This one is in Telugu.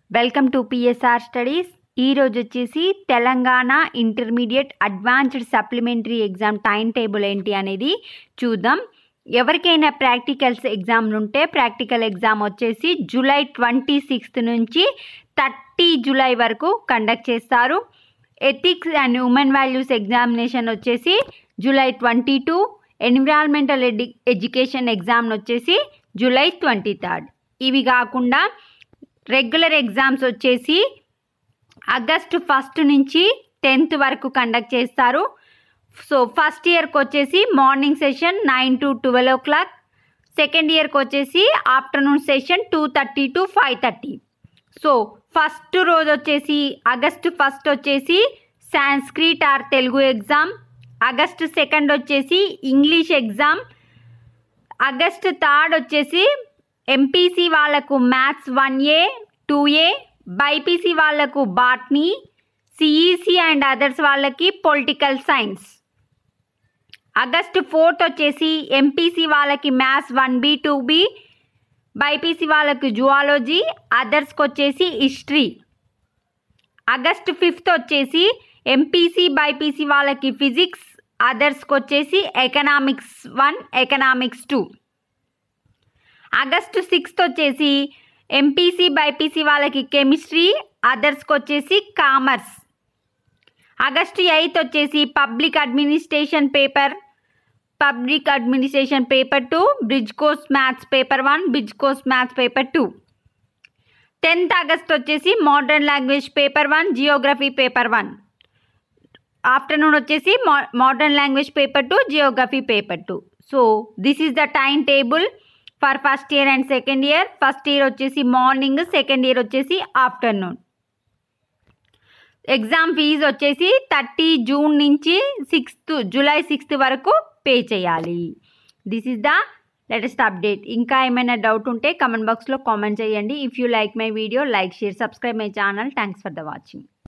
వెల్కమ్ టు పిఎస్ఆర్ స్టడీస్ ఈరోజు వచ్చేసి Telangana intermediate advanced supplementary exam time table ఏంటి అనేది చూద్దాం ఎవరికైనా ప్రాక్టికల్స్ ఎగ్జామ్లు ఉంటే ప్రాక్టికల్ ఎగ్జామ్ వచ్చేసి జూలై ట్వంటీ సిక్స్త్ నుంచి థర్టీ జూలై వరకు కండక్ట్ చేస్తారు ethics and women values examination వచ్చేసి July twenty two environmental edu education exam వచ్చేసి జూలై ట్వంటీ థర్డ్ ఇవి కాకుండా రెగ్యులర్ ఎగ్జామ్స్ వచ్చేసి ఆగస్టు ఫస్ట్ నుంచి టెన్త్ వరకు కండక్ట్ చేస్తారు సో ఫస్ట్ ఇయర్కి వచ్చేసి morning session nine to twelve oh clock second ఇయర్కి వచ్చేసి afternoon session two thirty to five thirty so first రోజు వచ్చేసి ఆగస్టు ఫస్ట్ వచ్చేసి Sanskrit or Telugu exam August second వచ్చేసి ఇంగ్లీష్ ఎగ్జామ్ ఆగస్టు థర్డ్ వచ్చేసి ఎంపీసీ వాళ్ళకు maths one A two A BiPC వాళ్ళకు బాట్నీ సిఈసి అండ్ అదర్స్ వాళ్ళకి పొలిటికల్ సైన్స్ ఆగస్టు ఫోర్త్ వచ్చేసి ఎంపీసీ వాళ్ళకి maths one B two B BiPC వాళ్ళకి జువాలజీ అదర్స్కి వచ్చేసి హిస్టరీ ఆగస్టు ఫిఫ్త్ వచ్చేసి ఎంపీసీ బైపీసీ వాళ్ళకి ఫిజిక్స్ అదర్స్కి వచ్చేసి economics one economics two August sixth వచ్చేసి ఎంపీసీ బైపీసీ వాళ్ళకి కెమిస్ట్రీ అదర్స్కి వచ్చేసి కామర్స్ ఆగస్టు ఎయిత్ వచ్చేసి public administration paper public administration paper two bridge course maths paper one bridge course maths paper two tenth August వచ్చేసి modern language paper one geography paper one afternoon వచ్చేసి mo modern language paper two geography paper two so this is the time table for first year and second year first year వచ్చేసి మార్నింగ్ సెకండ్ ఇయర్ వచ్చేసి ఆఫ్టర్నూన్ ఎగ్జామ్ ఫీజు వచ్చేసి థర్టీ జూన్ నుంచి సిక్స్త్ జూలై సిక్స్త్ వరకు పే చేయాలి this is the latest update ఇంకా ఏమైనా డౌట్ ఉంటే కమెంట్ బాక్స్లో కామెంట్ చేయండి if you like my video like share subscribe my channel thanks for the watching